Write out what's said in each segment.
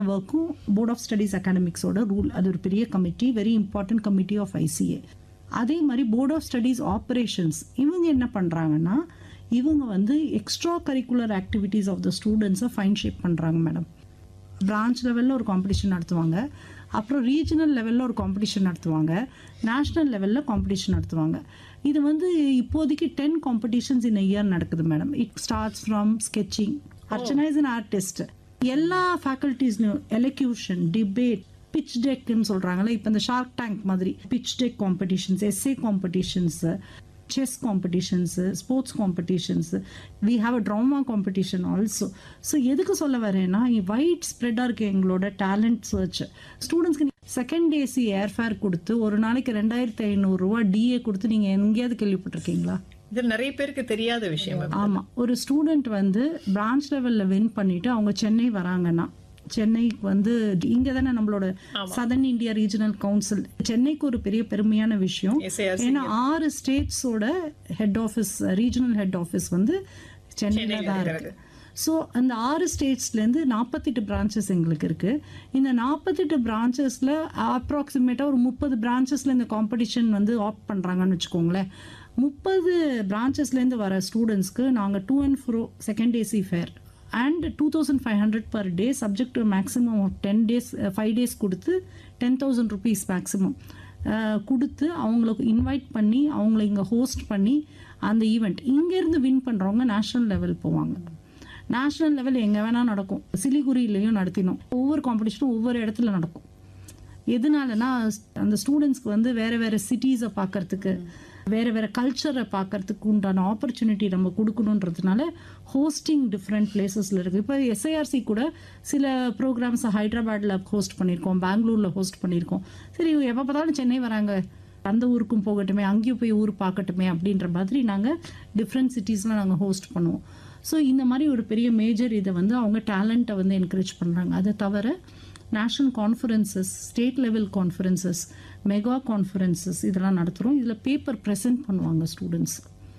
ஒர்க்கும் board of studies அகாடமிக்ஸோட rule அது ஒரு பெரிய committee very important committee of ICA அதே மாதிரி போர்ட் ஆஃப் ஸ்டடீஸ் ஆப்ரேஷன்ஸ் இவங்க என்ன பண்ணுறாங்கன்னா இவங்க வந்து extra curricular activities of the ஸ்டூடெண்ட்ஸை ஃபைன் ஷேப் பண்ணுறாங்க மேடம் பிரான்ச் லெவலில் ஒரு காம்படிஷன் நடத்துவாங்க அப்புறம் ரீஜனல் லெவலில் ஒரு காம்படிஷன் நடத்துவாங்க நேஷ்னல் லெவலில் காம்படிஷன் நடத்துவாங்க இது வந்து இப்போதைக்கு டென் காம்படிஷன்ஸ் இன் இயர் நடக்குது madam it starts from sketching Archana is an artist எல்லா ஃபேக்கல்ட்டிஸ்லையும் எலக்யூஷன் டிபேட் பிச் டெக்னு சொல்கிறாங்களே இப்போ இந்த ஷார்க் டேங்க் மாதிரி pitch tech competitions SA competitions chess competitions sports competitions we have a drama competition also so எதுக்கு சொல்ல வரேன்னா வைட் ஸ்ப்ரெட்டாக இருக்குது எங்களோட டேலண்ட் சர்ச் ஸ்டூடெண்ட்ஸ்க்கு செகண்ட் ஏசி ஏர்ஃபேர் கொடுத்து ஒரு நாளைக்கு ரெண்டாயிரத்தி ஐநூறுரூவா டிஏ கொடுத்து நீங்கள் எங்கேயாவது கேள்விப்பட்டிருக்கீங்களா இது நிறைய பேருக்கு தெரியாத விஷயம் மேம் ஆமாம் ஒரு ஸ்டூடெண்ட் வந்து பிரான்ச் லெவலில் வின் பண்ணிட்டு அவங்க சென்னை வராங்கன்னா சென்னைக்கு வந்து இங்கே தானே நம்மளோட சதர்ன் இந்தியா ரீஜனல் கவுன்சில் சென்னைக்கு ஒரு பெரிய பெருமையான விஷயம் SARC ஏன்னா ஆறு ஸ்டேட்ஸோட head office regional head office வந்து சென்னையில் தான் இருக்கு ஸோ அந்த ஆறு ஸ்டேட்ஸ்லேருந்து நாற்பத்தெட்டு பிரான்ச்சஸ் எங்களுக்கு இருக்குது இந்த நாற்பத்தெட்டு பிரான்ச்சஸில் அப்ராக்சிமேட்டாக ஒரு முப்பது பிரான்ச்சஸில் இந்த காம்படிஷன் வந்து ஆப்ட் பண்ணுறாங்கன்னு வச்சுக்கோங்களேன் முப்பது பிரான்ச்சஸ்லேருந்து வர ஸ்டூடெண்ட்ஸ்க்கு நாங்கள் to and fro second AC fare and two thousand five hundred per day subject to maximum of ten days five days கொடுத்து டென் தௌசண்ட் ருபீஸ் மேக்ஸிமம் கொடுத்து அவங்களுக்கு இன்வைட் பண்ணி அவங்கள இங்கே ஹோஸ்ட் பண்ணி அந்த ஈவெண்ட் இங்கேருந்து வின் பண்ணுறவங்க நேஷ்னல் லெவல் போவாங்க நேஷ்னல் லெவல் எங்கே வேணால் நடக்கும் சிலிகுரியிலையும் நடத்தினோம் ஒவ்வொரு காம்படிஷனும் ஒவ்வொரு இடத்துல நடக்கும் எதனாலனா அந்த ஸ்டூடெண்ட்ஸ்க்கு வந்து வேற வேற சிட்டிஸை பார்க்கறதுக்கு வேற வேற கல்ச்சரை பார்க்கறதுக்கு உண்டான ஆப்பர்ச்சுனிட்டி நம்ம கொடுக்கணுன்றதுனால ஹோஸ்டிங் டிஃப்ரெண்ட் பிளேசஸில் இருக்குது இப்போ எஸ்ஐஆர்சி கூட சில ப்ரோக்ராம்ஸ் ஹைதராபாத்தில் ஹோஸ்ட் பண்ணியிருக்கோம் பெங்களூரில் ஹோஸ்ட் பண்ணியிருக்கோம் சரி எப்போ பார்த்தாலும் சென்னை வராங்க அந்த ஊருக்கும் போகட்டுமே அங்கேயும் போய் ஊர் பார்க்கட்டுமே அப்படின்ற மாதிரி நாங்கள் டிஃப்ரெண்ட் சிட்டிஸில் நாங்கள் ஹோஸ்ட் பண்ணுவோம் ஸோ இந்த மாதிரி ஒரு பெரிய மேஜர் இதை வந்து அவங்க டேலண்ட்டை வந்து என்கரேஜ் பண்ணுறாங்க அதை தவிர national conferences state level conferences mega conferences இதெல்லாம் நடத்துகிறோம் இதில் பேப்பர் ப்ரெசென்ட் பண்ணுவாங்க ஸ்டூடெண்ட்ஸ்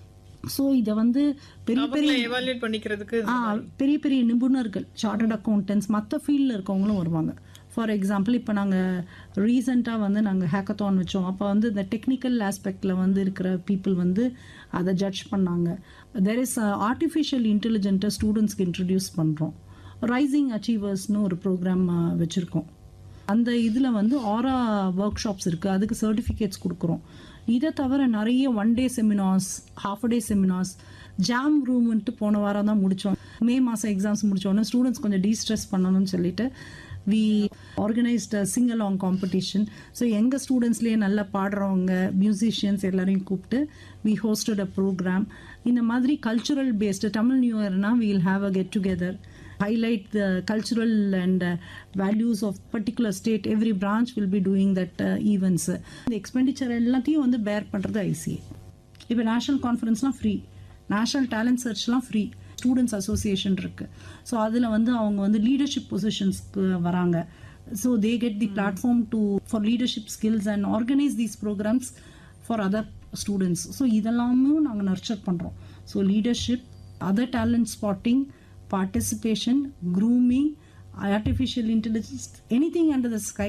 ஸோ இதை வந்து பெரிய பெரிய அவங்கள எவாலுவேட் பண்ணிக்கிறதுக்கு ஆ பெரிய பெரிய நிபுணர்கள் சார்ட்டர்ட் அக்கௌண்டன்ஸ் மற்ற ஃபீல்டில் இருக்கவங்களும் வருவாங்க ஃபார் எக்ஸாம்பிள் இப்போ நாங்கள் ரீசெண்டாக வந்து நாங்கள் ஹேக்கத்தான் வச்சோம் அப்போ வந்து இந்த டெக்னிக்கல் ஆஸ்பெக்டில் வந்து இருக்கிற பீப்புள் வந்து அதை ஜட்ஜ் பண்ணாங்க தெர் இஸ் ஆர்டிஃபிஷியல் இன்டெலிஜென்ட்டை ஸ்டூடெண்ட்ஸ்க்கு இன்ட்ரடியூஸ் பண்ணுறோம் ரைசிங் அச்சீவர்ஸ்னு ஒரு ப்ரோக்ராம் வச்சுருக்கோம் அந்த இதில் வந்து ஆரா ஒர்க் ஷாப்ஸ் இருக்குது அதுக்கு சர்டிஃபிகேட்ஸ் கொடுக்குறோம் இதை தவிர நிறைய one day seminars half day seminars jam ரூம்ன்ட்டு போன வாரம் தான் முடித்தோம் மே மாதம் எக்ஸாம்ஸ் முடித்தோன்னே ஸ்டூடெண்ட்ஸ் கொஞ்சம் டீஸ்ட்ரெஸ் பண்ணணும்னு சொல்லிட்டு வி ஆர்கனைஸ்ட் சிங்கல் ஆங் காம்படிஷன் ஸோ எங்கள் ஸ்டூடெண்ட்ஸ்லேயே நல்லா பாடுறவங்க மியூசிஷியன்ஸ் எல்லாரையும் கூப்பிட்டு வி ஹோஸ்டட் அ ப்ரோக்ராம் இந்த மாதிரி கல்ச்சுரல் பேஸ்டு தமிழ் நியூ இயர்னா we'll have a get together highlight the cultural and uh, values of particular state every branch will be doing that uh, events இந்த expenditure எல்லாத்தையும் வந்து bear பண்ணுறது ICA இப்போ national கான்ஃபரன்ஸ்லாம் free national talent சர்ச்லாம் free students association இருக்கு so அதில் வந்து அவங்க வந்து லீடர்ஷிப் பொசிஷன்ஸ்க்கு வராங்க so they get the platform to for leadership skills and organise these programmes for other students so இதெல்லாமும் நாங்கள் நர்ச்சர் பண்ணுறோம் so leadership other talent spotting participation, grooming, artificial intelligence, anything under the sky,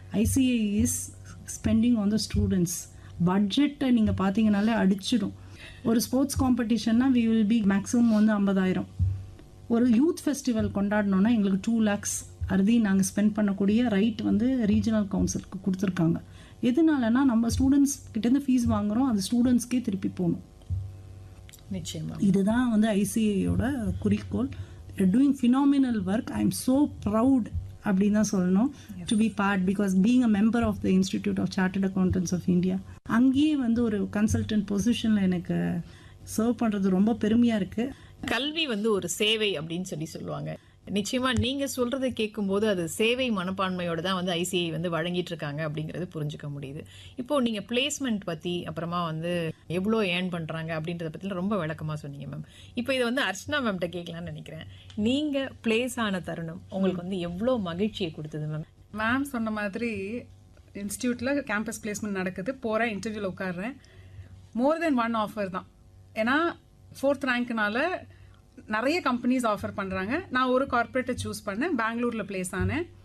ICA is spending on the students. பட்ஜெட்டை நீங்கள் பார்த்தீங்கனாலே அடிச்சிடும் ஒரு sports காம்படிஷன்னா we will be maximum வந்து ஐம்பதாயிரம் ஒரு யூத் ஃபெஸ்டிவல் கொண்டாடணுன்னா எங்களுக்கு டூ லேக்ஸ் அறுதி நாங்கள் ஸ்பெண்ட் பண்ணக்கூடிய ரைட் வந்து ரீஜனல் கவுன்சிலுக்கு கொடுத்துருக்காங்க எதனாலனா நம்ம ஸ்டூடெண்ட்ஸ் கிட்டேருந்து ஃபீஸ் வாங்குகிறோம் அது ஸ்டூடெண்ட்ஸ்க்கே திருப்பி போகணும் நிச்சயமா இதுதான் வந்து ஐசிஐயோட குறிக்கோள் doing phenomenal work I am so proud அப்படின்னு தான் சொல்லணும் to be part because being a member of the Institute of Chartered Accountants of India அங்கேயே வந்து ஒரு கன்சல்டன்ட் பொசிஷனில் எனக்கு சர்வ் பண்ணுறது ரொம்ப பெருமையாக இருக்குது கல்வி வந்து ஒரு சேவை அப்படின்னு சொல்லி சொல்லுவாங்க நிச்சயமா நீங்க சொல்றதை கேட்கும்போது அது சேவை மனப்பான்மையோட தான் வந்து ஐசிஐ வந்து வழங்கிட்டு இருக்காங்க அப்படிங்கறது புரிஞ்சுக்க முடியுது இப்போ நீங்க பிளேஸ்மெண்ட் பத்தி அப்புறமா வந்து எவ்வளோ ஏர்ன் பண்றாங்க அப்படின்றத பத்தி ரொம்ப விளக்கமா சொன்னீங்க மேம் இப்போ இதை வந்து அர்ச்சனா மேம்கிட்ட கேட்கலாம்னு நினைக்கிறேன் நீங்க பிளேஸ் ஆன தருணம் உங்களுக்கு வந்து எவ்வளோ மகிழ்ச்சியை கொடுத்தது மேம் மேம் சொன்ன மாதிரி இன்ஸ்டியூட்டில் கேம்பஸ் பிளேஸ்மெண்ட் நடக்குது போகிறேன் இன்டர்வியூவில் உட்காடுறேன் மோர் தென் ஒன் ஆஃபர் தான் ஏன்னா ஃபோர்த் ரேங்க்னால நிறைய கம்பெனிஸ் ஆஃபர் பண்ணுறாங்க நான் ஒரு கார்ப்பரேட்டை சூஸ் பண்ணேன் பெங்களூரில் பிளேஸ் ஆனேன்